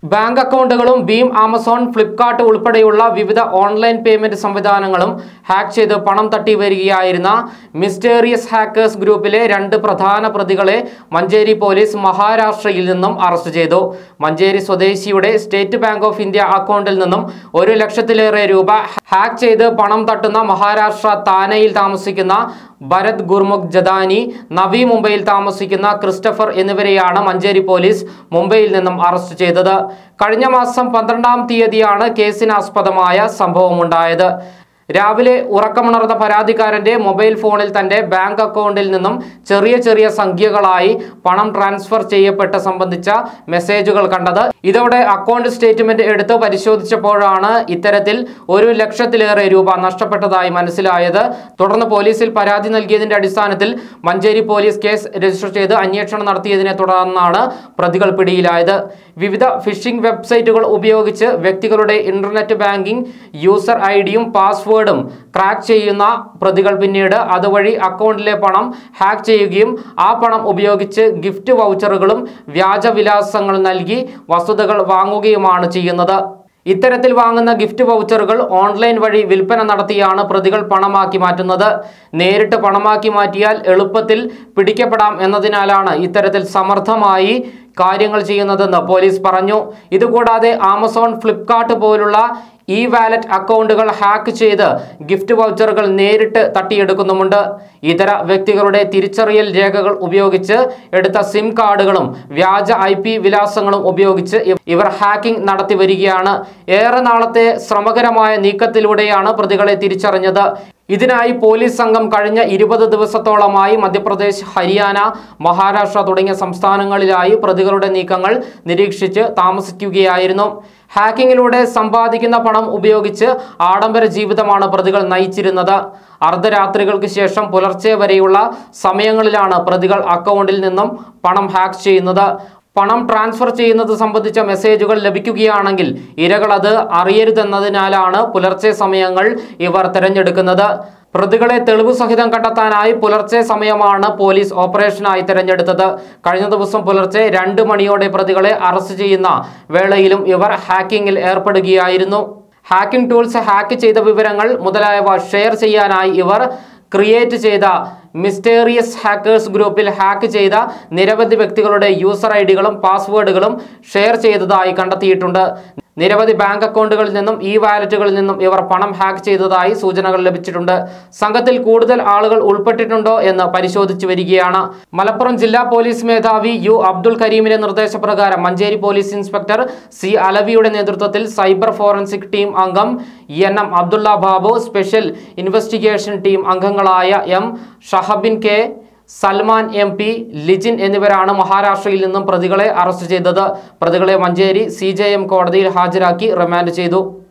bank അക്കൗണ്ടുകളും ഭീം Amazon Flipkart ഉൾപ്പെടെയുള്ള വിവിധ ഓൺലൈൻ പേയ്മെന്റ് സംവിധാനങ്ങളും ഹാക്ക് ചെയ്ത് പണം തട്ടി വരികയായിരുന്ന മിസ്റ്റേറിയസ് ഹാക്കേഴ്സ് ഗ്രൂപ്പിലെ രണ്ട് പ്രധാന പ്രതികളെ മഞ്ചേരി പോലീസ് മഹാരാഷ്ട്രയിൽ നിന്നും അറസ്റ്റ് ചെയ്തു മഞ്ചേരി സ്വദേശിയുടെ സ്റ്റേറ്റ് ബാങ്ക് ഓഫ് ഇന്ത്യ അക്കൗണ്ടിൽ നിന്നും ഒരു ലക്ഷത്തിലേറെ രൂപ ഹാക്ക് ചെയ്ത് പണം തട്ടുന്ന മഹാരാഷ്ട്ര താനയിൽ താമസിക്കുന്ന ഭരത് ഗുർമുഖ് ജദാനി നവി മുംബൈയിൽ താമസിക്കുന്ന ക്രിസ്റ്റഫർ എന്നിവരെയാണ് മഞ്ചേരി പോലീസ് മുംബൈയിൽ നിന്നും അറസ്റ്റ് ചെയ്തത് കഴിഞ്ഞ മാസം പന്ത്രണ്ടാം തീയതിയാണ് കേസിനാസ്പദമായ സംഭവമുണ്ടായത് രാവിലെ ഉറക്കമുണർന്ന പരാതിക്കാരന്റെ മൊബൈൽ ഫോണിൽ തന്റെ ബാങ്ക് അക്കൗണ്ടിൽ നിന്നും ചെറിയ ചെറിയ സംഖ്യകളായി പണം ട്രാൻസ്ഫർ ചെയ്യപ്പെട്ട സംബന്ധിച്ച മെസ്സേജുകൾ കണ്ടത് ഇതോടെ അക്കൗണ്ട് സ്റ്റേറ്റ്മെന്റ് എടുത്ത് പരിശോധിച്ചപ്പോഴാണ് ഇത്തരത്തിൽ ഒരു ലക്ഷത്തിലേറെ രൂപ നഷ്ടപ്പെട്ടതായി മനസ്സിലായത് തുടർന്ന് പോലീസിൽ പരാതി നൽകിയതിന്റെ അടിസ്ഥാനത്തിൽ മഞ്ചേരി പോലീസ് കേസ് രജിസ്റ്റർ ചെയ്ത് അന്വേഷണം നടത്തിയതിനെ തുടർന്നാണ് പ്രതികൾ പിടിയിലായത് വിവിധ ഫിഷിംഗ് വെബ്സൈറ്റുകൾ ഉപയോഗിച്ച് വ്യക്തികളുടെ ഇന്റർനെറ്റ് ബാങ്കിംഗ് യൂസർ ഐ ഡിയും പാസ്വേഡും ക്രാക്ക് ചെയ്യുന്ന പ്രതികൾ പിന്നീട് അതുവഴി അക്കൗണ്ടിലെ പണം ഹാക്ക് ചെയ്യുകയും ആ പണം ഉപയോഗിച്ച് ഗിഫ്റ്റ് വൗച്ചറുകളും വ്യാജവിലാസങ്ങൾ നൽകി വസ്തുതകൾ വാങ്ങുകയുമാണ് ചെയ്യുന്നത് ഇത്തരത്തിൽ വാങ്ങുന്ന ഗിഫ്റ്റ് വൗച്ചറുകൾ ഓൺലൈൻ വഴി വിൽപ്പന നടത്തിയാണ് പ്രതികൾ പണമാക്കി മാറ്റുന്നത് നേരിട്ട് പണമാക്കി മാറ്റിയാൽ എളുപ്പത്തിൽ പിടിക്കപ്പെടാം എന്നതിനാലാണ് ഇത്തരത്തിൽ സമർത്ഥമായി കാര്യങ്ങൾ ചെയ്യുന്നതെന്ന് പോലീസ് പറഞ്ഞു ഇതുകൂടാതെ ആമസോൺ ഫ്ലിപ്കാർട്ട് പോലുള്ള ഇ വാലറ്റ് അക്കൗണ്ടുകൾ ഹാക്ക് ചെയ്ത് ഗിഫ്റ്റ് വൗച്ചറുകൾ നേരിട്ട് തട്ടിയെടുക്കുന്നുമുണ്ട് ഇതര വ്യക്തികളുടെ തിരിച്ചറിയൽ രേഖകൾ ഉപയോഗിച്ച് എടുത്ത സിം കാർഡുകളും വ്യാജ ഐ പി വിലാസങ്ങളും ഉപയോഗിച്ച് ഇവ- ഇവർ ഹാക്കിംഗ് നടത്തി വരികയാണ് ഏറെ നാളത്തെ ശ്രമകരമായ നീക്കത്തിലൂടെയാണ് പ്രതികളെ തിരിച്ചറിഞ്ഞത് ഇതിനായി പോലീസ് സംഘം കഴിഞ്ഞ ഇരുപത് ദിവസത്തോളമായി മധ്യപ്രദേശ് ഹരിയാന മഹാരാഷ്ട്ര തുടങ്ങിയ സംസ്ഥാനങ്ങളിലായി പ്രതികളുടെ നീക്കങ്ങൾ നിരീക്ഷിച്ച് താമസിക്കുകയായിരുന്നു ഹാക്കിങ്ങിലൂടെ സമ്പാദിക്കുന്ന പണം ഉപയോഗിച്ച് ആഡംബര ജീവിതമാണ് പ്രതികൾ നയിച്ചിരുന്നത് അർദ്ധരാത്രികൾക്ക് ശേഷം പുലർച്ചെ വരെയുള്ള സമയങ്ങളിലാണ് പ്രതികൾ അക്കൗണ്ടിൽ നിന്നും പണം ഹാക്ക് ചെയ്യുന്നത് പണം ട്രാൻസ്ഫർ ചെയ്യുന്നത് സംബന്ധിച്ച മെസ്സേജുകൾ ലഭിക്കുകയാണെങ്കിൽ ഇരകൾ അത് അറിയരുതെന്നതിനാലാണ് പുലർച്ചെ സമയങ്ങൾ ഇവർ തിരഞ്ഞെടുക്കുന്നത് പ്രതികളെ തെളിവ് സഹിതം കണ്ടെത്താനായി പുലർച്ചെ സമയമാണ് പോലീസ് ഓപ്പറേഷനായി തിരഞ്ഞെടുത്തത് കഴിഞ്ഞ ദിവസം പുലർച്ചെ രണ്ട് മണിയോടെ പ്രതികളെ അറസ്റ്റ് ചെയ്യുന്ന വേളയിലും ഇവർ ഹാക്കിങ്ങിൽ ഏർപ്പെടുകയായിരുന്നു ഹാക്കിംഗ് ടൂൾസ് ഹാക്ക് ചെയ്ത വിവരങ്ങൾ മുതലായവ ഷെയർ ചെയ്യാനായി ഇവർ ക്രിയേറ്റ് ചെയ്ത മിസ്റ്റേറിയസ് ഹാക്കേഴ്സ് ഗ്രൂപ്പിൽ ഹാക്ക് ചെയ്ത നിരവധി വ്യക്തികളുടെ യൂസർ ഐ ഡികളും പാസ്വേഡുകളും ഷെയർ ചെയ്തതായി കണ്ടെത്തിയിട്ടുണ്ട് നിരവധി ബാങ്ക് അക്കൗണ്ടുകളിൽ നിന്നും ഇ വാലറ്റുകളിൽ നിന്നും ഇവർ പണം ഹാക്ക് ചെയ്തതായി സൂചനകൾ ലഭിച്ചിട്ടുണ്ട് സംഘത്തിൽ കൂടുതൽ ആളുകൾ ഉൾപ്പെട്ടിട്ടുണ്ടോ എന്ന് പരിശോധിച്ചു വരികയാണ് മലപ്പുറം ജില്ലാ പോലീസ് മേധാവി യു അബ്ദുൽ കരീമിന്റെ നിർദ്ദേശപ്രകാരം മഞ്ചേരി പോലീസ് ഇൻസ്പെക്ടർ സി അലവിയുടെ നേതൃത്വത്തിൽ സൈബർ ഫോറൻസിക് ടീം അംഗം N M Abdulla Babu special investigation team അംഗങ്ങളായ M Shahabin K Salman M P Lijin എന്നിവരാണ് മഹാരാഷ്ട്രയിൽ നിന്നും പ്രതികളെ അറസ്റ്റ് ചെയ്തത് പ്രതികളെ മഞ്ചേരി സി കോടതിയിൽ ഹാജരാക്കി റിമാൻഡ് ചെയ്തു